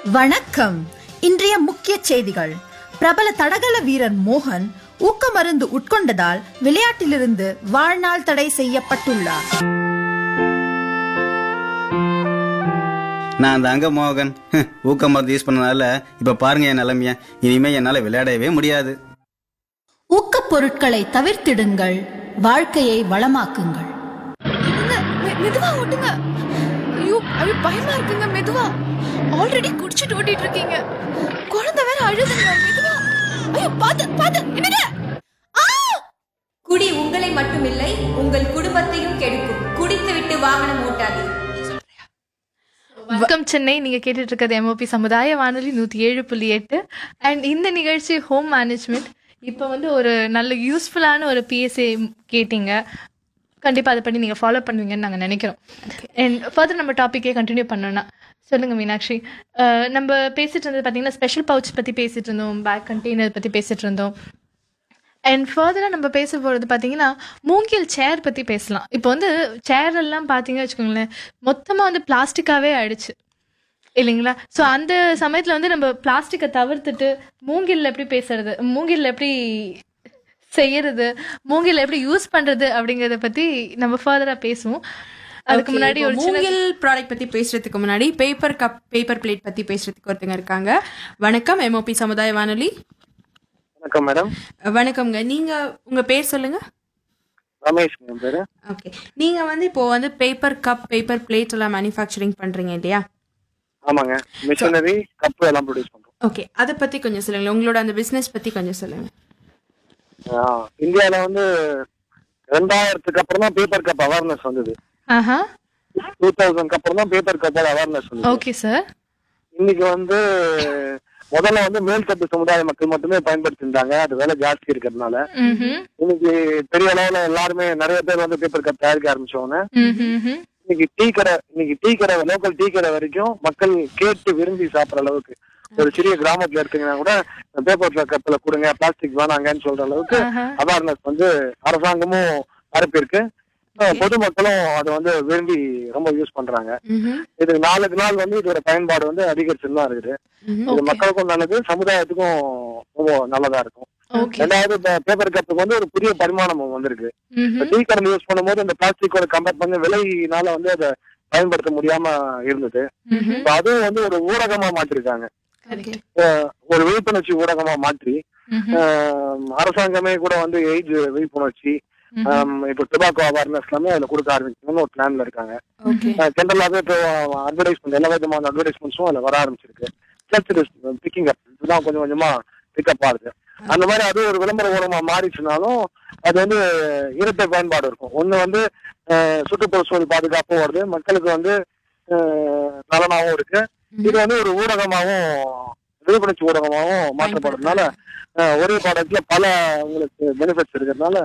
வணக்கம் இன்றைய முக்கிய செய்திகள் பிரபல தடகள வீரர் மோகன் ஊக்க மருந்து உட்கொண்டதால் விளையாட்டிலிருந்து வாழ்நாள் தடை செய்யப்பட்டுள்ளார் நான் தாங்க மோகன் ஊக்க மருந்து யூஸ் பண்ணனால இப்ப பாருங்க என் நிலைமைய இனிமே என்னால விளையாடவே முடியாது ஊக்கப் பொருட்களை தவிர்த்திடுங்கள் வாழ்க்கையை வளமாக்குங்கள் மெ- மெதுவா ஓட்டுங்க ஐயோ ஐயோ பயமா இருக்குங்க மெதுவா ஆல்ரெடி குடிச்சிட்டு ஓட்டிட்டு இருக்கீங்க குழந்தை வேற அழுதுங்க மெதுவா ஐயோ பாத்து பாத்து என்னங்க குடி உங்களை மட்டுமில்லை உங்கள் குடும்பத்தையும் கெடுக்கும் குடித்துவிட்டு வாகனம் ஓட்டாதீர் வணக்கம் சென்னை நீங்க கேட்டுட்டு இருக்கிறது எம்ஓபி சமுதாய வானொலி நூத்தி ஏழு புள்ளி எட்டு அண்ட் இந்த நிகழ்ச்சி ஹோம் மேனேஜ்மெண்ட் இப்போ வந்து ஒரு நல்ல யூஸ்ஃபுல்லான ஒரு பிஎஸ்ஏ கேட்டீங்க கண்டிப்பா அதை பண்ணி நீங்க ஃபாலோ பண்ணுவீங்கன்னு நாங்க நினைக்கிறோம் அண்ட் ஃபர்தர் நம்ம டாப்பிக்கே கண்டினியூ பண்ணோம்னா சொல்லுங்க மீனாட்சி அஹ், நம்ம பேசிட்டு இருந்தது பார்த்தீங்கன்னா ஸ்பெஷல் பவுச் பத்தி பேசிட்டு இருந்தோம் பேக் கண்டெய்னர் பத்தி பேசிட்டு இருந்தோம் அண்ட் ஃபர்தராக நம்ம பேச போகிறது பார்த்தீங்கன்னா மூங்கில் சேர் பற்றி பேசலாம் இப்போ வந்து சேர் எல்லாம் பார்த்தீங்க வச்சுக்கோங்களேன் மொத்தமாக வந்து பிளாஸ்டிக்காகவே ஆயிடுச்சு இல்லைங்களா ஸோ அந்த சமயத்தில் வந்து நம்ம பிளாஸ்டிக்கை தவிர்த்துட்டு மூங்கில்ல எப்படி பேசுறது மூங்கில்ல எப்படி செய்யறது மூங்கில் எப்படி யூஸ் பண்றது அப்படிங்கறத பத்தி நம்ம ஃபர்தரா பேசுவோம் அதுக்கு Okay, முன்னாடி இப்போ ஒரு சின்ன மூங்கில் ப்ராடக்ட் பத்தி பேசுறதுக்கு முன்னாடி பேப்பர் கப் பேப்பர் பிளேட் பத்தி பேசுறதுக்கு ஒருத்தங்க இருக்காங்க வணக்கம் எம்ஓபி சமுதாய வானொலி வணக்கம் மேடம் வணக்கம்ங்க நீங்க உங்க பேர் சொல்லுங்க ரமேஷ் என் பேரு ஓகே நீங்க வந்து இப்போ வந்து பேப்பர் கப் பேப்பர் பிளேட் எல்லாம் மேனுஃபேக்சரிங் பண்றீங்க இல்லையா ஆமாங்க மிஷினரி கப்பு எல்லாம் ப்ரொடியூஸ் பண்றோம் ஓகே அதை பத்தி கொஞ்சம் சொல்லுங்க உங்களோட அந்த பிசினஸ் பத்தி கொஞ்சம் சொல்லுங்க ஆ, இந்தியால வந்து ரெண்டாயிரத்துக்கு அப்புறம் தான் பேப்பர் கப் அவேர்னஸ் வந்தது ஆஹா டூ தௌசண்ட்க்கு அப்புறம் தான் பேப்பர் கப்போட அவேர்னஸ் வந்தது ஓகே சார் இன்னைக்கு வந்து முதல்ல வந்து மேல்தட்டு சமுதாய மக்கள் மட்டுமே பயன்படுத்திருந்தாங்க அது விலை ஜாஸ்தி இருக்கிறதுனால ம் இன்னைக்கு பெரிய அளவுல எல்லாருமே நிறைய பேர் வந்து பேப்பர் கப் தயாரிக்க ஆரம்பிச்சவங்க ம் இன்னைக்கு டீ கடை இன்னைக்கு டீ கடை லோக்கல் டீ கடை வரைக்கும் மக்கள் கேட்டு விரும்பி சாப்பிடுற அளவுக்கு ஒரு சிறிய கிராமத்துல இருக்கீங்கன்னா கூட பேப்பர் கப்ல கொடுங்க பிளாஸ்டிக் வேணாங்கன்னு சொல்ற அளவுக்கு ஆஹா. அவேர்னஸ் வந்து அரசாங்கமும் பரப்பிருக்கு அஹ் பொதுமக்களும் அதை வந்து விரும்பி ரொம்ப யூஸ் பண்றாங்க ம்ஹும். இது நாளுக்கு நாள் வந்து இதோட பயன்பாடு வந்து அதிகரிச்சுட்டு தான் இருக்குது ம்ஹும். இது மக்களுக்கும் நல்லது சமுதாயத்துக்கும் ரொம்ப நல்லதா இருக்கும் ஓகே ரெண்டாவது பேப்பர் கப்புக்கு வந்து ஒரு புதிய பரிமாணம் வந்திருக்கு ம் டீ கடை யூஸ் பண்ணும்போது அந்த பிளாஸ்டிக்கோட கம்பேர் பண்ணி விலையினால வந்து அதை பயன்படுத்த முடியாம இருந்தது இப்ப அதுவும் வந்து ஒரு ஊடகமா மாற்றிருக்காங்க அஹ் ஒரு விழிப்புணர்ச்சி ஊடகமா மாற்றி அஹ் அரசாங்கமே கூட வந்து எய்ட்ஸ் விழிப்புணர்ச்சி அஹ் இப்ப டொபாக்கோ அவேர்னஸ் எல்லாமே அதுல கொடுக்க ஆரம்பிக்கணும்னு ஒரு பிளான்ல இருக்காங்க ஓகே ஜென்ரலாவே இப்போ அட்வர்டைஸ்மெண்ட் எல்லா விதமான அட்வர்டைஸ்மெண்ட்ஸும் அதுல வர ஆரம்பிச்சிருக்கு சர்ச் பிக்கிங் அப் இதுதான் கொஞ்சம் கொஞ்சமா பிக்கப் ஆகுது அந்த மாதிரி அது ஒரு விளம்பர ஊடகமா மாறிச்சுனாலும் அது வந்து இரட்டை பயன்பாடு இருக்கும் ஒண்ணு வந்து அஹ், சுற்றுப்புற சூழல் பாதுகாப்பும் வருது மக்களுக்கு வந்து அஹ், நலனாவும் இருக்கு இது வந்து ஒரு ஊடகமாவும் விழிப்புணர்ச்சி ஊடகமாவும் மாற்றப்படுறதுனால அஹ், ஒரே ப்ராடக்ட்ல பல உங்களுக்கு பெனிஃபிட்ஸ் இருக்கிறதுனால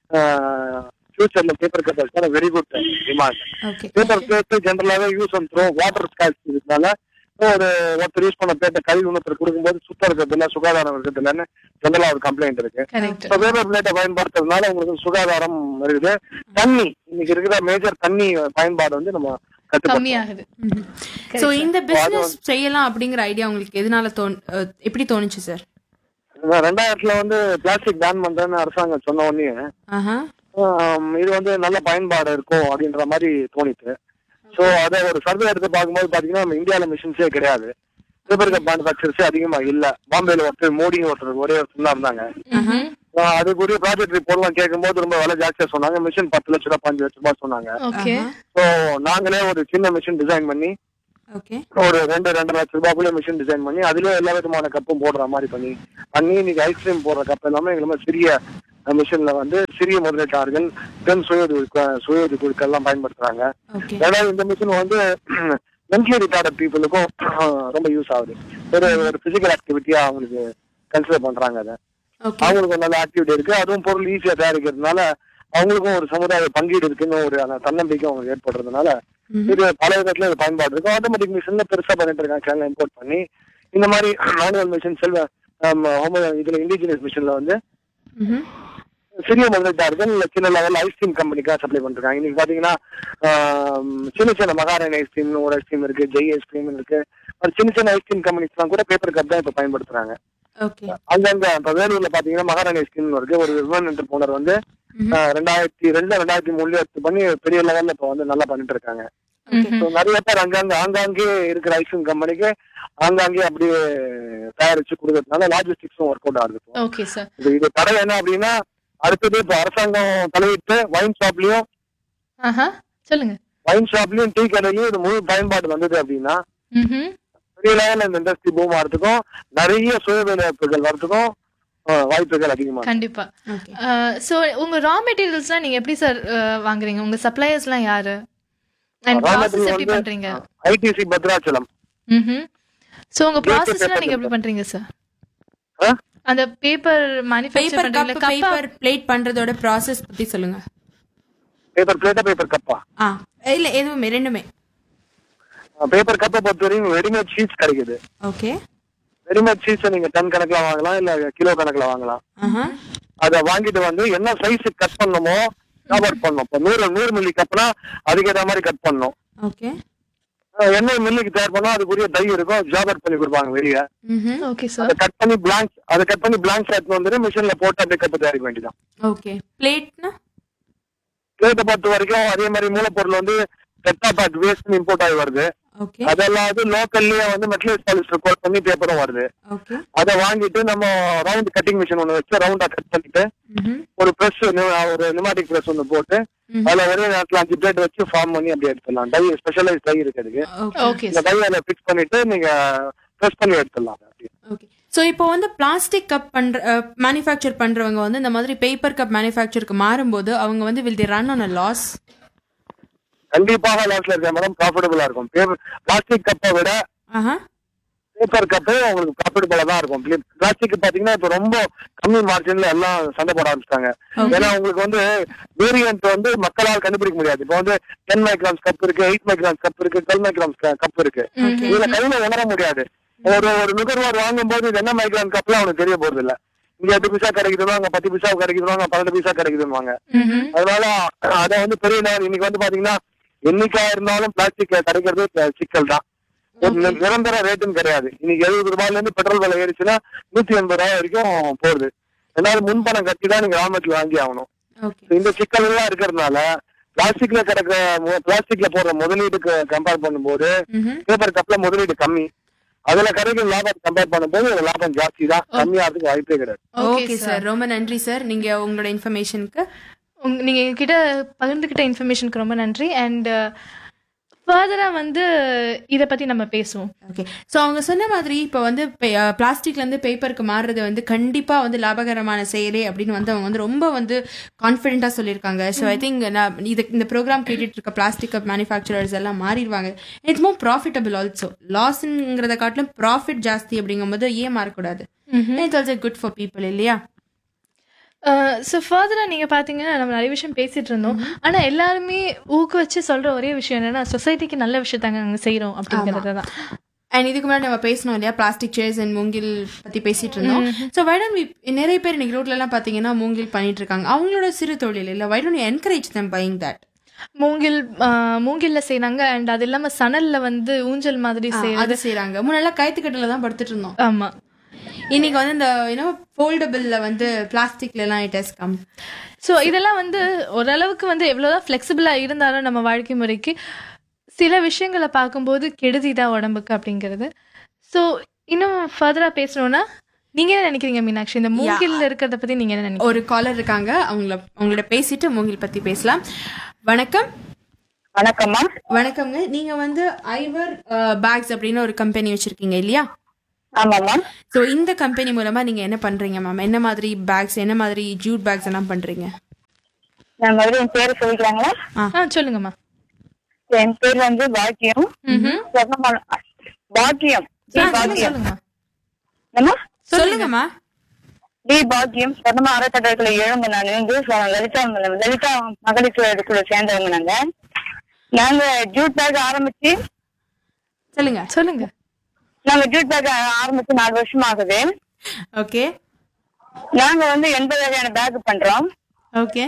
ஃபியூச்சர்ல பேப்பர் கட்டர்ஸ்க்கான very good demand okay paper plate ஜென்ரலாவே யூஸ் அண்ட் த்ரோ வாட்டர் ஸ்கால்ஸ் இருக்கிறதுனால ஒரு ஒருத்தர் யூஸ் பண்ண பிளேட்டை கழுவி இன்னொருத்தர் கொடுக்கும்போது சுத்தம் இருக்கிறது இல்ல சுகாதாரம் இருக்கிறது இல்லைன்னு ஜென்ரலா ஒரு கம்ப்ளைண்ட் இருக்கு கரெக்ட் இப்போ பேப்பர் பிளேட்டை பயன்படுத்துறதுனால உங்களுக்கு சுகாதாரம் இருக்குது தண்ணி இன்னைக்கு இருக்கிற மேஜர் தண்ணி பயன்பாடு வந்து நம்ம கட்டுப்படுத்தணும் கம்மியாகுது சோ இந்த பிசினஸ் செய்யலாம் அப்படிங்கிற ஐடியா உங்களுக்கு எதனால தோணு அஹ், எப்படி தோணுச்சு சார் இந்த ரெண்டாயிரத்துல வந்து பிளாஸ்டிக் பேன் பண்றேன்னு அரசாங்கம் சொன்ன உடனே ஆஹா ஆம், இது வந்து நல்ல பயன்பாடு இருக்கும் அப்படின்ற மாதிரி தோணித்து ஸோ அதை ஒரு சர்வே எடுத்து பார்க்கும்போது பாத்தீங்கன்னா நம்ம இந்தியாவில் மிஷின்ஸே கிடையாது பேப்பர் கப் மேனுஃபேக்சர்ஸே அதிகமா இல்ல பாம்பேல ஒருத்தர் மோடி ஒருத்தர் ஒரே ஒருத்தர் தான் இருந்தாங்க ஆஹ் அதுக்குரிய ப்ராஜெக்ட் ரிப்போர்ட்லாம் கேட்கும்போது ரொம்ப விலை ஜாஸ்தியா சொன்னாங்க மிஷின் பத்து லட்ச ரூபாய் பஞ்சு லட்ச ரூபாய் சொன்னாங்க ஓகே ஸோ நாங்களே ஒரு சின்ன மிஷின் டிசைன் பண்ணி ஓகே ஒரு ரெண்டு ரெண்டு லட்ச ரூபாய்க்குள்ள மிஷின் டிசைன் பண்ணி அதுலயே எல்லா விதமான கப்பும் போடுற மாதிரி பண்ணி பண்ணி இன்னைக்கு ஐஸ்கிரீம் போடுற கப் எல்லாமே எங்க மாதிரி சிறிய மிஷின்ல வந்து சிறிய முதலீட்டாளர்கள் பெண் சுய உதவி கு- சுய உதவி குழுக்கள் எல்லாம் பயன்படுத்துறாங்க ஓகே ரெண்டாவது இந்த மிஷின் வந்து மென்டலி ரிட்டார்ட் பீப்புளுக்கும் ரொம்ப யூஸ் ஆகுது ஒரு ஒரு பிசிக்கல் ஆக்டிவிட்டியா அவங்களுக்கு கன்சிடர் பண்றாங்க அதை ஓகே அவங்களுக்கு ஒரு நல்ல ஆக்டிவிட்டி இருக்கு அதுவும் பொருள் ஈஸியா தயாரிக்கிறதுனால அவங்களுக்கும் ஒரு சமுதாய பங்கீடு இருக்குன்னு ஒரு அந்த தன்னம்பிக்கை அவங்களுக்கு ஏற்படுறதுனால இது பல விதத்துல இது பயன்பாடு இருக்கும் ஆட்டோமேட்டிக் மிஷின்ல பெருசா பண்ணிட்டு இருக்காங்க சேனல் இம்போர்ட் பண்ணி இந்த மாதிரி மேனுவல் மிஷின் செல்வ ஹோமோ இதுல இண்டிஜினியஸ் மிஷின்ல வந்து சிறிய முதலீட்டாளர்கள் சின்ன லெவல் ஐஸ்கிரீம் கம்பெனிக்காக சப்ளை பண்ணிருக்காங்க இன்னைக்கு பாத்தீங்கன்னா ஆம், சின்ன சின்ன மகாராணி ஐஸ்கிரீம்னு ஒரு ஐஸ்கிரீம் இருக்கு ஜெய் ஐஸ்கிரீம் இருக்கு ஒரு சின்ன சின்ன ஐஸ்கிரீம் கம்பெனிஸ்லாம் கூட பேப்பர் கப் தான் இப்ப பயன்படுத்துறாங்க ஓகே அங்கங்க இப்ப வேலூர்ல பாத்தீங்கன்னா மகாராணி ஐஸ்கிரீம் இருக்கு ஒரு விமன் என்டர்பிரனர் வந்து அஹ், ரெண்டாயிரத்தி ரெண்டு ரெண்டாயிரத்தி மூணுல எடுத்து பண்ணி பெரிய லெவல்ல இப்ப வந்து நல்லா பண்ணிட்டு இருக்காங்க So, நிறைய பேர் அங்கங்க ஆங்காங்கே இருக்கிற ஐஸ்கிரீம் கம்பெனிக்கு ஆங்காங்கே அப்படியே தயாரிச்சு கொடுக்கறதுனால லாஜிஸ்டிக்ஸும் ஒர்க் அவுட் ஆகுது இப்போ. ஓகே சார் இது இது தடை என்ன அப்படின்னா அடுத்தது இப்ப அரசாங்கம் தலையிட்டு வைன் ஷாப்லயும் ஆஹா சொல்லுங்க வைன் ஷாப்லயும் டீ கடையிலயும் இது முழு பயன்பாடு வந்தது அப்படின்னா ம்ஹும். பெரிய லெவல்ல இந்த இண்டஸ்ட்ரி பூம் ஆகிறதுக்கும் நிறைய சுய வேலைவாய்ப்புகள் வரதுக்கும் அஹ், வாய்ப்புகள் அதிகமா இருக்கு. கண்டிப்பா ஓகே ஸோ உங்க ரா மெட்டீரியல்ஸ்லாம் நீங்க எப்படி சார் வாங்குறீங்க உங்க சப்ளையர்ஸ்லாம் யாரு அண்ட் Raw ப்ராசஸ் material எப்படி வந்து, பண்றீங்க ஐடிசி பத்ராச்சலம் ம்ஹும். ஸோ உங்க ப்ராசஸ்லாம் நீங்க எப்படி பண்றீங்க சார் ஆ? அந்த பேப்பர் மேனுஃபேக்சர் பேப்பர் கப் பண்றீங்களா கப்பா பேப்பர் பிளேட் பண்றதோட ப்ராசஸ் பத்தி சொல்லுங்க பேப்பர் பிளேட்டா பேப்பர் கப்பா ஆ இல்ல எதுவுமே ரெண்டுமே பேப்பர் கப்பை பொறுத்த வரைக்கும் ரெடிமேட் ஷீட்ஸ் கிடைக்குது ஓகே ரெடிமேட் ஷீட்ஸ் நீங்க டன் கணக்குல வாங்கலாம் இல்ல கிலோ கணக்குல வாங்கலாம் ஆஹா அத வாங்கிட்டு வந்து என்ன சைஸ் கட் பண்ணணுமோ கவர் பண்ணணும் இப்ப நூறு நூறு மில்லி கப்னா அதுக்கேற்ற மாதிரி கட் பண்ணணும் ஓகே அஹ் என்ன மில்லுக்கு தயார் பண்ணோம் அதுக்குரிய டை இருக்கும் ஜாபர் பண்ணி கொடுப்பாங்க வெளியே ம்ஹும் ஓகே அதை சார் கட் பண்ணி பிளாங்க் அதை கட் பண்ணி பிளாங்க் எடுத்து வந்துட்டு மிஷின்ல போட்டு அப்படியே கப்பு தயாரிக்க வேண்டியதான் ஓகே பிளேட்னா பிளேட்டை பொறுத்த வரைக்கும் அதே மாதிரி மூலப்பொருள் வந்து டெட்டா பேக் வேஸ்ட் இம்போர்ட் ஆகி வருது ஓகே அதெல்லாம் வந்து லோக்கல்லயே வந்து மெட்டலிஸ் பாலிஸ்டர் கோட் பண்ணி பேப்பரும் வருது ஓகே அதை வாங்கிட்டு நம்ம ரவுண்ட் கட்டிங் மிஷின் ஒன்று வச்சு ரவுண்டா கட் பண்ணிட்டு ம்ஹும் ஒரு ப்ரெஸ் ஒரு நிமாட்டிக் ப்ரெஸ் ஒன்று போட்டு அதுல ஒரே நேரத்தில் அஞ்சு பிளேட் வச்சு ஃபார்ம் பண்ணி அப்படியே எடுத்துடலாம் டை ஸ்பெஷலைஸ் டை இருக்கு அதுக்கு ஓகே ஓகே இந்த டை அதில் ஃபிக்ஸ் பண்ணிட்டு நீங்க ப்ரெஸ் பண்ணி எடுத்துடலாம் அப்படியே ஓகே ஸோ இப்போ வந்து பிளாஸ்டிக் கப் பண்ற மேனுஃபேக்சர் பண்றவங்க வந்து இந்த மாதிரி பேப்பர் கப் மேனுஃபேக்சருக்கு மாறும்போது அவங்க வந்து will the run on a loss கண்டிப்பாக லாஸ்ட்ல இருக்க மேடம் ப்ராஃபிட்டபுளா இருக்கும் பிளாஸ்டிக் கப்பை விட ஆஹா பேப்பர் கப்பு உங்களுக்கு ப்ராஃபிட்டபுளா தான் இருக்கும் பிளாஸ்டிக் பாத்தீங்கன்னா இப்ப ரொம்ப கம்மி மார்ஜின்ல எல்லாம் சண்டை போட ஆரம்பிச்சிட்டாங்க ஏன்னா உங்களுக்கு வந்து வேரியன்ட் வந்து மக்களால் கண்டுபிடிக்க முடியாது இப்போ வந்து டென் மைக்ராம்ஸ் கப் இருக்கு எயிட் மைக்ராம்ஸ் கப் இருக்கு டுவெல் மைக்ராம்ஸ் கப் இருக்கு இதுல கையில உணர முடியாது ஒரு ஒரு நுகர்வோர் வாங்கும் போது இது என்ன மைக்ரான் கப்லாம் அவனுக்கு தெரிய போறது இல்ல இங்க எட்டு பைசா கிடைக்குதுன்னா அங்க பத்து பைசா கிடைக்குதுன்னா பன்னெண்டு பைசா கிடைக்குதுன்னு அதனால அத வந்து பெரிய நேரம் இன்னைக்கு வந்து பாத்தீங்கன்னா என்னைக்கா இருந்தாலும் பிளாஸ்டிக் கிடைக்கிறது ப- சிக்கல் தான் ஒரு நி- நிரந்தர ரேட்டுன்னு கிடையாது இன்னைக்கு எழுபது ரூபாயில இருந்து பெட்ரோல் விலை ஏறிச்சுன்னா நூத்தி எண்பது ரூபாய் வரைக்கும் போகுது ரெண்டாவது முன்பணம் கட்டி தான் நீங்க ராமத்தில் வாங்கி ஆகணும் ஓகே So இந்த சிக்கல் எல்லாம் இருக்கிறதுனால பிளாஸ்டிக்ல கிடக்கிற பிளாஸ்டிக்ல போடுற முதலீடுக்கு கம்பேர் பண்ணும்போது ம்ஹும் பேப்பர் கப்ல முதலீடு கம்மி அதுல கிடைக்கிற லாபம் கம்பேர் பண்ணும்போது இதுல லாபம் ஜாஸ்தி தான் கம்மியாகிறதுக்கு வாய்ப்பே கிடையாது ஓகே சார் ரொம்ப நன்றி சார் நீங்க உங்களோட இன்ஃபர்மேஷனுக்கு உங்க நீங்க எங்ககிட்ட பகிர்ந்துக்கிட்ட இன்ஃபர்மேஷனுக்கு ரொம்ப நன்றி அண்ட் ஃபர்தரா வந்து இத பத்தி நம்ம பேசுவோம் ஓகே ஸோ அவங்க சொன்ன மாதிரி இப்போ வந்து பிளாஸ்டிக்ல இருந்து பேப்பருக்கு மாறுறது வந்து கண்டிப்பா வந்து லாபகரமான செயலே அப்படின்னு வந்து அவங்க வந்து ரொம்ப வந்து கான்ஃபிடென்ட்டா சொல்லியிருக்காங்க ஸோ ஐ திங்க் நான் இது இந்த ப்ரோக்ராம் கேட்டுட்டு இருக்க பிளாஸ்டிக் மேனுஃபேக்சரர்ஸ் எல்லாம் மாறிடுவாங்க இட்ஸ் மோர் ப்ராஃபிட்டபிள் ஆல்சோ லாஸ்ங்கிறத காட்டிலும் ப்ராஃபிட் ஜாஸ்தி அப்படிங்கும்போது ஏன் மாறக்கூடாது it's also good for people இல்லையா ஸோ ஃபர்தராக நீங்கள் பார்த்தீங்கன்னா நம்ம நிறைய விஷயம் பேசிட்டு இருந்தோம் ஆனால் எல்லாருமே ஊக்குவிச்சு சொல்கிற ஒரே விஷயம் என்னன்னா சொசைட்டிக்கு நல்ல விஷயத்தாங்க நாங்கள் செய்கிறோம் அப்படிங்கிறது தான் அண்ட் இதுக்கு முன்னாடி நம்ம பேசணும் இல்லையா பிளாஸ்டிக் சேர்ஸ் அண்ட் மூங்கில் பத்தி பேசிட்டு இருந்தோம் ஸோ வைடன் நிறைய பேர் இன்னைக்கு ரோட்ல எல்லாம் பாத்தீங்கன்னா மூங்கில் பண்ணிட்டு இருக்காங்க அவங்களோட சிறு தொழில் இல்ல widen encourage them buying that மூங்கில் ஆஹ், மூங்கில்ல செய்றாங்க அண்ட் அது இல்லாம சணல்ல வந்து ஊஞ்சல் மாதிரி செய்யறது அது செய்றாங்க முன்னெல்லாம் கைத்துக்கட்டில தான் படுத்துட்டு இருந்தோம் ஆமா இன்னைக்கு வந்து இந்த யூனோ ஃபோல்டபிள்ல வந்து பிளாஸ்டிக்ல எல்லாம் இட் ஹஸ் கம் ஸோ இதெல்லாம் வந்து ஓரளவுக்கு வந்து எவ்வளோதான் ஃப்ளெக்சிபிளாக இருந்தாலும் நம்ம வாழ்க்கை முறைக்கு சில விஷயங்களை பார்க்கும்போது கெடுதி தான் உடம்புக்கு அப்படிங்கிறது ஸோ இன்னும் ஃபர்தராக பேசணும்னா நீங்க என்ன நினைக்கிறீங்க மீனாட்சி இந்த மூங்கில்ல இருக்கிறத பத்தி நீங்க என்ன நினைக்கிறீங்க ஒரு காலர் இருக்காங்க அவங்கள அவங்களோட பேசிட்டு மூங்கில் பத்தி பேசலாம் வணக்கம் வணக்கம்மா வணக்கம்ங்க நீங்க வந்து ஐவர் பேக்ஸ் அப்படின்னு ஒரு கம்பெனி வச்சிருக்கீங்க இல்லையா ஆமாம்மா ஸோ இந்த கம்பெனி மூலமா நீங்க என்ன பண்றீங்க மேம் என்ன மாதிரி பேக்ஸ் என்ன மாதிரி ஜூட் பேக்ஸ் எல்லாம் பண்றீங்க நான் மறுபடியும் என் பேரு சொல்லிக்கலாங்களா ஆ சொல்லுங்கம்மா என் பேர் வந்து பாக்கியம் சொர்ணமால பாக்கியம் டி ஆ, சொல்லுங்க, பாக்கியம் சொல்லுங்கம்மா என்னம்மா சொல்லுங்கம்மா டி பாக்கியம் சொர்ணமா அறக்கட்டளை எழும்பு நான் வந்து சொ- லலிதா லலிதா மகளிர் சுய சேர்ந்தவங்க நாங்க நாங்க ஜூட் பேக் ஆரம்பிச்சு சொல்லுங்க சொல்லுங்க நாங்க ஜூட் பேக் ஆரம்பிச்சு நாலு வருஷம் ஆகுது ஓகே நாங்க வந்து எண்பது வகையான பேக் பண்றோம் ஓகே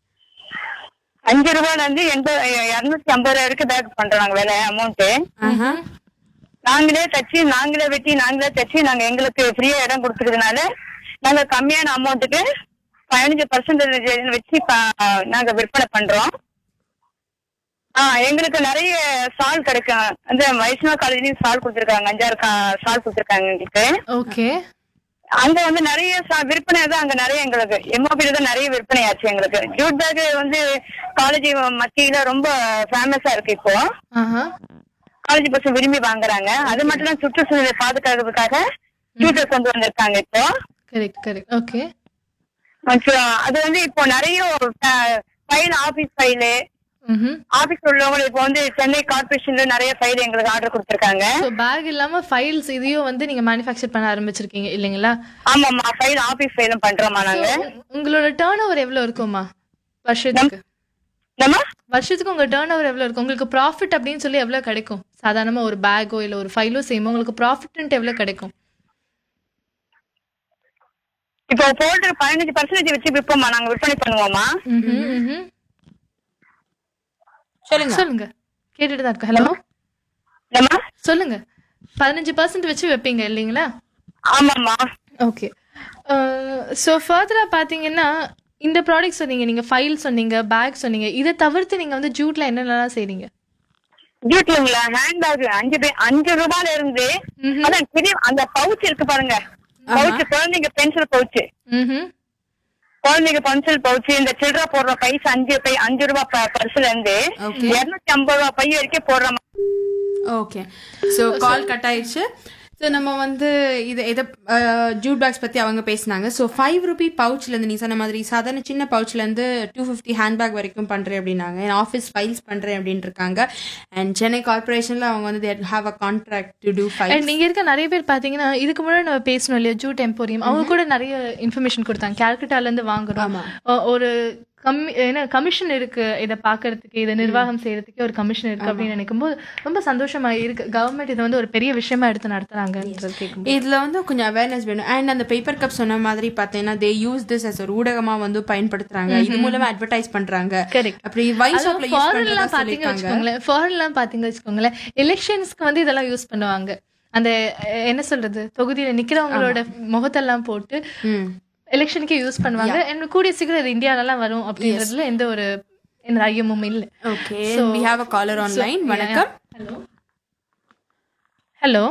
அஞ்சு ரூபாயில இருந்து எண்பது இருநூத்தி ஐம்பது ரூபாய் வரைக்கும் பேக் பண்றோம் நாங்க விலை அமௌண்ட் ஆஹா நாங்களே தச்சு நாங்களே வெட்டி நாங்களே தச்சு நாங்க எங்களுக்கு ஃப்ரீயா இடம் கொடுத்துக்கிறதுனால நாங்க கம்மியான அமௌண்ட்டுக்கு பதினஞ்சு பர்சன்டேஜ் வச்சு ப- நாங்க விற்பனை பண்றோம் ஆ எங்களுக்கு நிறைய சால் கிடைக்கும் அந்த வைஷ்ணவ காலேஜ்லயும் சால் கொடுத்துருக்காங்க அஞ்சாறு கா- சால் கொடுத்துருக்காங்க எங்களுக்கு ஓகே அங்க வந்து நிறைய சா- விற்பனை தான் அங்க நிறைய எங்களுக்கு எம்ஓபில தான் நிறைய விற்பனை ஆச்சு எங்களுக்கு ஜூட் பேக் வந்து காலேஜ் மத்தியில ரொம்ப ஃபேமஸா இருக்கு இப்போ ஆஹா காலேஜ் பசங்க விரும்பி வாங்குறாங்க அது மட்டும் தான் சுற்றுச்சூழலை பாதுகாக்கிறதுக்காக ஜூட் பேக் கொண்டு வந்திருக்காங்க இப்போ கரெக்ட் கரெக்ட் ஓகே கொஞ்சம் அது வந்து இப்போ நிறைய ஃபைல் ஆபீஸ் ஃபைலு ம் ஆபீஸ் உள்ளவங்க இப்போ வந்து சென்னை கார்பரேஷன்ல நிறைய ஃபைல் எங்களுக்கு ஆர்டர் கொடுத்துருக்காங்க ஸோ பேக் இல்லாம ஃபைல்ஸ் இதையும் வந்து நீங்க மேனுஃபேக்சர் பண்ண ஆரம்பிச்சிருக்கீங்க இல்லைங்களா ஆமாம்மா ஃபைல் ஆபீஸ் ஃபைலும் பண்றோமா நாங்க உ- உங்களோட டேர்ன் ஓவர் எவ்வளவு இருக்குமா வருஷத்துக்கு நம்ம வருஷத்துக்கு உங்க டேர்ன் ஓவர் எவ்வளவு இருக்கும் உங்களுக்கு ப்ராஃபிட் அப்படின்னு சொல்லி எவ்வளவு கிடைக்கும் சாதாரணமா ஒரு பேக்கோ இல்ல ஒரு ஃபைலோ செய்யுமோ உங்களுக்கு ப்ராஃபிட் எவ்வளவு கிடைக்கும் இப்போ போல்டர் பதினஞ்சு பர்சன்டேஜ் வச்சு விற்போமா நாங்க விற்பனை பண்ணுவோமா ம்ஹும், ம்ஹும். சொல்லுங்க சொல்லுங்க கேட்டுட்டு தான் இருக்கேன் ஹலோ நம்ம சொல்லுங்க பதினஞ்சு பர்சன்ட் வச்சு வைப்பீங்க இல்லைங்களா ஆமாம்மா ஓகே ஸோ ஃபர்தராக பார்த்தீங்கன்னா இந்த ப்ராடக்ட் சொன்னீங்க நீங்க ஃபைல் சொன்னீங்க பேக் சொன்னீங்க இதை தவிர்த்து நீங்க வந்து ஜூட்ல என்னென்னலாம் செய்றீங்க ஜூட்லுங்களா ஹேண்ட் பேக் அஞ்சு பே- அஞ்சு ரூபாயில இருந்து அதான் பெரிய அந்த பவுச் இருக்கு பாருங்க பவுச் குழந்தைங்க பென்சில் பவுச் ம் குழந்தைங்க பென்சில் பவுச் இந்த சில்லற போடுற பைஸ் அஞ்சு பை அஞ்சு ரூபாய் ப- பர்ஸ்ல இருந்து Okay. இருநூத்தி ஐம்பது ரூபாய் பை வரைக்கும் போடுற ஓகே ஸோ கால் கட் ஆயிடுச்சு ஸோ நம்ம வந்து இது எதை ஜூட் பேக்ஸ் பற்றி அவங்க பேசினாங்க ஸோ ஃபைவ் ருபி பவுச்லேருந்து நீ சொன்ன மாதிரி சாதாரண சின்ன பவுச்லேருந்து டூ ஃபிஃப்டி ஹேண்ட்பேக் வரைக்கும் பண்ணுறேன் அப்படின்னாங்க ஆஃபீஸ் ஃபைல்ஸ் பண்ணுறேன் அப்படின்னு இருக்காங்க அண்ட் சென்னை கார்பரேஷனில் அவங்க வந்து there have a contract to do and file நீங்க இருக்க நிறைய பேர் பாத்தீங்கன்னா இதுக்கு முன்னாடி நம்ம பேசணும் இல்லையா ஜூட் எம்போரியம் அவங்க கூட நிறைய இன்ஃபர்மேஷன் கொடுத்தாங்க calcutta ல இருந்து வாங்குறோம் ஒ- ஒரு கம்மி என்ன கமிஷன் இருக்கு இதை பாக்குறதுக்கு இதை நிர்வாகம் செய்யறதுக்கு ஒரு கமிஷன் இருக்கு அப்படின்னு நினைக்கும் போது ரொம்ப சந்தோஷமா இருக்கு கவர்மெண்ட் இதை வந்து ஒரு பெரிய விஷயமா எடுத்து நடத்துறாங்கன்றது கேட்கும் இதில் வந்து கொஞ்சம் அவேர்னஸ் வேணும் அண்ட் அந்த பேப்பர் கப் சொன்ன மாதிரி பார்த்தீங்கன்னா தே யூஸ் திஸ் as ஒரு ஊடகமாக வந்து பயன்படுத்துறாங்க இது மூலமா அட்வர்டைஸ் பண்றாங்க Correct. அப்படி வைன் ஷாப்ல யூஸ் ஃபாரின்லாம் பண்ணுறதா பாத்தீங்க சொல்லியிருக்காங்க வச்சுக்கோங்களேன் ஃபாரின்லாம் பாத்தீங்க வச்சுக்கோங்களேன் எலெக்ஷன்ஸ்க்கு வந்து இதெல்லாம் யூஸ் பண்ணுவாங்க அந்த அஹ், என்ன சொல்றது தொகுதியில நிக்கிறவங்களோட முகத்தெல்லாம் போட்டு ம் எலெக்ஷனுக்கே யூஸ் பண்ணுவாங்க and கூடிய சீக்கிரம் இது இந்தியாலலாம் வரும் அப்படின்றதுல எந்த ஒரு எந்த ஐயமும் இல்ல okay we have a caller online வணக்கம் ஹலோ ஹலோ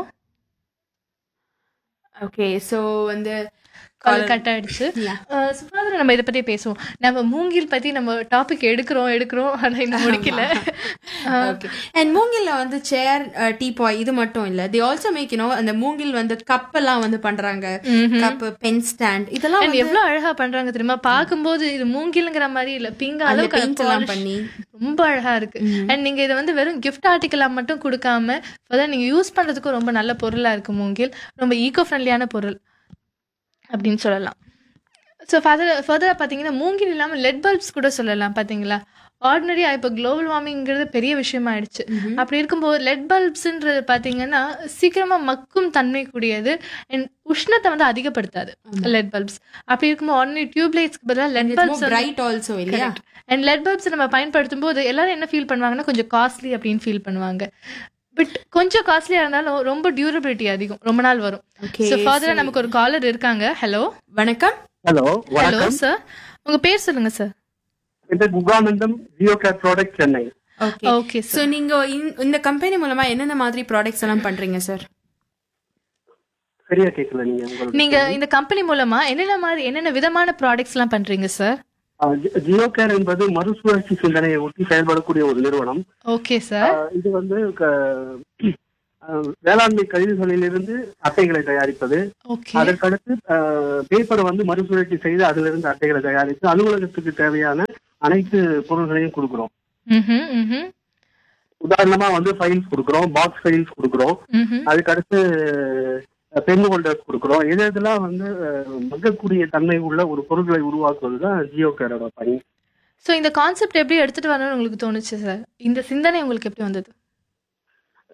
ஓகே சோ வந்து கால் கட் ஆயிடுச்சு சுகாதாரம் நம்ம இதை பத்தி பேசுவோம் நம்ம மூங்கில் பத்தி நம்ம டாபிக் எடுக்கிறோம் எடுக்கிறோம் ஆனா இன்னும் முடிக்கல ஓகே அண்ட் மூங்கில்ல வந்து சேர் டீ பாய் இது மட்டும் இல்ல தி ஆல்சோ மேக் யூ அந்த மூங்கில் வந்து கப் எல்லாம் வந்து பண்றாங்க கப் பென் ஸ்டாண்ட் இதெல்லாம் And எவ்வளவு அழகா பண்றாங்க தெரியுமா பார்க்கும்போது இது மூங்கில்ங்கிற மாதிரி இல்ல பிங்க அந்த அளவுக்கு paint அது எல்லாம் polish பண்ணி. ரொம்ப அழகா இருக்கு அண்ட் நீங்க இதை வந்து வெறும் கிஃப்ட் ஆர்டிக்கலா மட்டும் கொடுக்காம அதான் நீங்க யூஸ் பண்றதுக்கும் ரொம்ப நல்ல பொருளா இருக்கு மூங்கில் ரொம்ப ஈகோ ஃப்ரெண்ட்லியான பொருள் அப்படின்னு சொல்லலாம் ஸோ ஃபர்தர் ஃபர்தராக பார்த்தீங்கன்னா மூங்கில் இல்லாமல் லெட் பல்ப்ஸ் கூட சொல்லலாம் பார்த்தீங்களா ஆர்டினரியா இப்போ குளோபல் வார்மிங்கிறது பெரிய விஷயம் ஆயிடுச்சு அப்படி இருக்கும்போது லெட் பல்ப்ஸ்ன்றது பார்த்தீங்கன்னா சீக்கிரமா மக்கும் தன்மை கூடியது அண்ட் உஷ்ணத்தை வந்து அதிகப்படுத்தாது லெட் பல்ப்ஸ் அப்படி இருக்கும்போது ஆர்டினரி டியூப் லைட்ஸ்க்கு பதிலாக லெட் பல்ப்ஸ் பிரைட் ஆல்சோ இல்லையா அண்ட் லெட் பல்ப்ஸ் நம்ம பயன்படுத்தும் போது எல்லாரும் என்ன ஃபீல் பண்ணுவாங்கன்னா கொஞ்சம் காஸ்ட்லி அப்படின்னு ஃபீல் பண்ணுவாங்க பட் கொஞ்சம் காஸ்ட்லியா இருந்தாலும் ரொம்ப டியூரபிலிட்டி அதிகம் ரொம்ப நாள் வரும் Okay, ஸோ ஃபர்தரா நமக்கு ஒரு காலர் இருக்காங்க ஹலோ வணக்கம் ஹலோ ஹலோ சார் உங்க பேர் சொல்லுங்க சார் இந்த Guhanandam Jio care product Chennai okay okay so நீங்க இந்த- இந்த கம்பெனி மூலமா என்னென்ன மாதிரி ப்ராடக்ட்ஸ் எல்லாம் பண்றீங்க சார் சரியா கேட்கல நீங்க உங்களுக்கு நீங்க இந்த கம்பெனி மூலமா என்னென்ன மாதிரி என்னென்ன விதமான ப்ராடக்ட்ஸ் எல்லாம் பண்றீங்க சார் ஜியோ கேர் என்பது மறுசுழற்சி சிந்தனையை ஒட்டி செயல்படக்கூடிய ஒரு நிறுவனம் ஓகே சார் ஆஹ் இது வந்து க- ஆஹ் வேளாண்மை கழிவுகளிலிருந்து அட்டைகளை தயாரிப்பது ஓகே அதற்கடுத்து பேப்பரை வந்து மறுசுழற்சி செய்து அதிலிருந்து அட்டைகளை தயாரித்து அலுவலகத்துக்கு தேவையான அனைத்து பொருள்களையும் கொடுக்குறோம் ம்ஹும் ம்ஹும் உதாரணமா வந்து ஃபைல்ஸ் கொடுக்குறோம் பாக்ஸ் ஃபைல்ஸ் கொடுக்குறோம் ம்ஹும் அதுக்கடுத்து பென் ஹோல்டர்ஸ் கொடுக்குறோம் இது இதெல்லாம் வந்து அஹ், மக்கக்கூடிய தன்மை உள்ள ஒரு பொருட்களை உருவாக்குவது தான் ஜியோ கேரோட பணி ஸோ இந்த கான்செப்ட் எப்படி எடுத்துட்டு வரணும்னு உங்களுக்கு தோணுச்சு சார் இந்த சிந்தனை உங்களுக்கு எப்படி வந்தது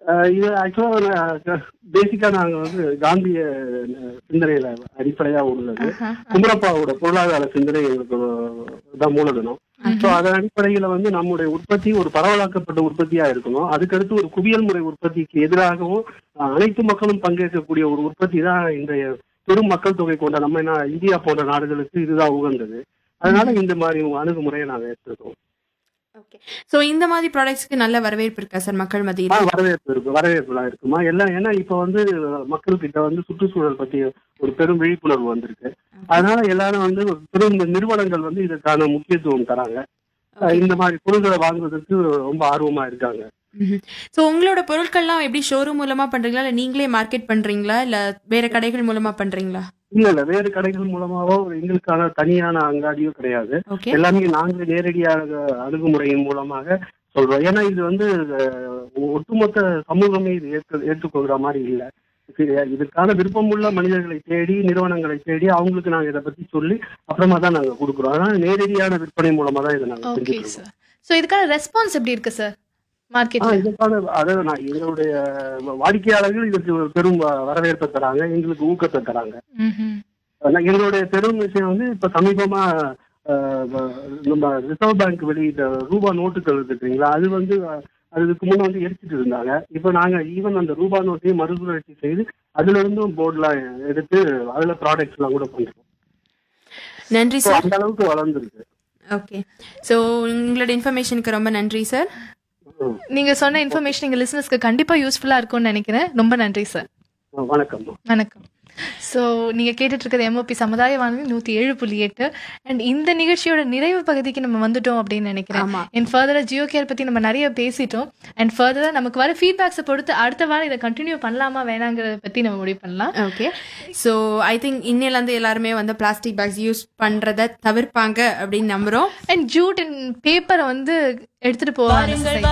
அஹ் இது ஆக்சுவலா பேசிக்கா நாங்க வந்து காந்திய அஹ், சிந்தனையில அடிப்படையா உள்ளது குமரப்பாவோட பொருளாதார சிந்தனை எங்களுக்கு தான் மூலதனம் ஸோ அதன் அடிப்படையில வந்து நம்முடைய உற்பத்தி ஒரு பரவலாக்கப்பட்ட உற்பத்தியா இருக்கணும் அதுக்கடுத்து ஒரு குவியல் முறை உற்பத்திக்கு எதிராகவும் அஹ், அனைத்து மக்களும் பங்கேற்கக்கூடிய ஒரு உற்பத்தி தான் இன்றைய பெரும் மக்கள் தொகை கொண்ட நம்ம நா- இந்தியா போன்ற நாடுகளுக்கு இதுதான் உகந்தது அதனால இந்த மாதிரி அணுகுமுறையை நாங்க எடுத்துருக்கோம் ஓகே ஸோ இந்த மாதிரி ப்ராடக்ட்ஸ்க்கு நல்ல வரவேற்பு இருக்கா சார் மக்கள் ஆ, மத்தியில் வரவேற்பு இருக்கு வரவேற்புலாம் இருக்குமா எல்லாம் ஏன்னா இப்ப வந்து மக்கள்கிட்ட வந்து சுற்றுச்சூழல் பத்தி ஒரு பெரும் விழிப்புணர்வு வந்திருக்கு அதனால எல்லாரும் வந்து பெரும் நிறுவனங்கள் வந்து இதுக்கான முக்கியத்துவம் தராங்க அஹ் இந்த மாதிரி பொருட்களை வாங்குவதற்கு ரொம்ப ஆர்வமா இருக்காங்க ஸோ உங்களோட பொருட்கள்லாம் எப்படி ஷோரூம் மூலமா பண்றீங்களா இல்லை நீங்களே மார்க்கெட் பண்றீங்களா இல்லை வேற கடைகள் மூலமா பண்றீங்களா இல்ல இல்ல வேறு கடைகள் மூலமாவோ எங்களுக்கான தனியான அங்காடியோ கிடையாது ஓகே எல்லாமே நாங்களே நேரடியாக அணுகுமுறையின் மூலமாக சொல்றோம் ஏன்னா இது வந்து அஹ், ஒட்டுமொத்த சமூகமே இது ஏற்க ஏற்றுக்கொள்ற மாதிரி இல்ல இது- இதுக்கான விருப்பமுள்ள மனிதர்களை தேடி நிறுவனங்களை தேடி அவங்களுக்கு நாங்க இதை பத்தி சொல்லி அப்புறமா தான் நாங்க கொடுக்குறோம் அதனால நேரடியான விற்பனை மூலமா தான் இதை நாங்க ஓகே செஞ்சுட்டு இருக்கோம் சார் ஸோ இதுக்கான ரெஸ்பான்ஸ் எப்படி இருக்கு சார் ஆ, மார்க்கெட்ல இதுக்கான அதாவது நான் எங்களுடைய வாடிக்கையாளர்கள் இதுக்கு பெரும் வ- வரவேற்பை தராங்க எங்களுக்கு ஊக்கத்தை தராங்க ஆனா, எங்களுடைய பெரும் விஷயம் வந்து இப்ப சமீபமா அஹ், வ- நம்ம ரிசர்வ் பேங்க் வெளியிட்ட ரூபா நோட்டுகள் இருக்குங்களா அது வந்து அஹ், அதுக்கு முன்ன வந்து எரிச்சிட்டு இருந்தாங்க இப்ப நாங்க ஈவன் அந்த ரூபா நோட்டையும் மறுசுழற்சி செய்து அதுல இருந்தும் போர்ட்லாம் எடுத்து அதுல ப்ராடக்ட்ஸ் எல்லாம் கூட பண்றோம் நன்றி So, சார் அந்த அளவுக்கு வளர்ந்துருக்கு ஓகே ஸோ உங்களோட இன்ஃபர்மேஷனுக்கு ரொம்ப நன்றி சார் ம். நீங்க சொன்ன இன்ஃபர்மேஷன் எங்க லிசனர்ஸ்க்கு கண்டிப்பா யூஸ்ஃபுல்லா இருக்கும்னு நினைக்கிறேன் ரொம்ப நன்றி சார் வணக்கம் வணக்கம் ஸோ நீங்கள் கேட்டுட்டு இருக்கிறது எம்ஓபி சமுதாய வானொலி நூற்றி ஏழு புள்ளி எட்டு அண்ட் இந்த நிகழ்ச்சியோட நிறைவு பகுதிக்கு நம்ம வந்துட்டோம் அப்படின்னு நினைக்கிறேன் ஆமா. அண்ட் ஃபர்தராக ஜியோ கேர் பற்றி நம்ம நிறைய பேசிட்டோம் அண்ட் ஃபர்தராக நமக்கு வர ஃபீட்பேக்ஸை பொறுத்து அடுத்த வாரம் இதை கண்டினியூ பண்ணலாமா வேணாங்கிறத பற்றி நம்ம முடிவு பண்ணலாம் ஓகே ஸோ ஐ திங்க் இன்னிலேருந்து எல்லாருமே வந்து பிளாஸ்டிக் பேக்ஸ் யூஸ் பண்றத தவிர்ப்பாங்க அப்படின்னு நம்புறோம் அண்ட் ஜூட் அண்ட் பேப்பரை வந்து எடுத்துட்டு போவாங்க society.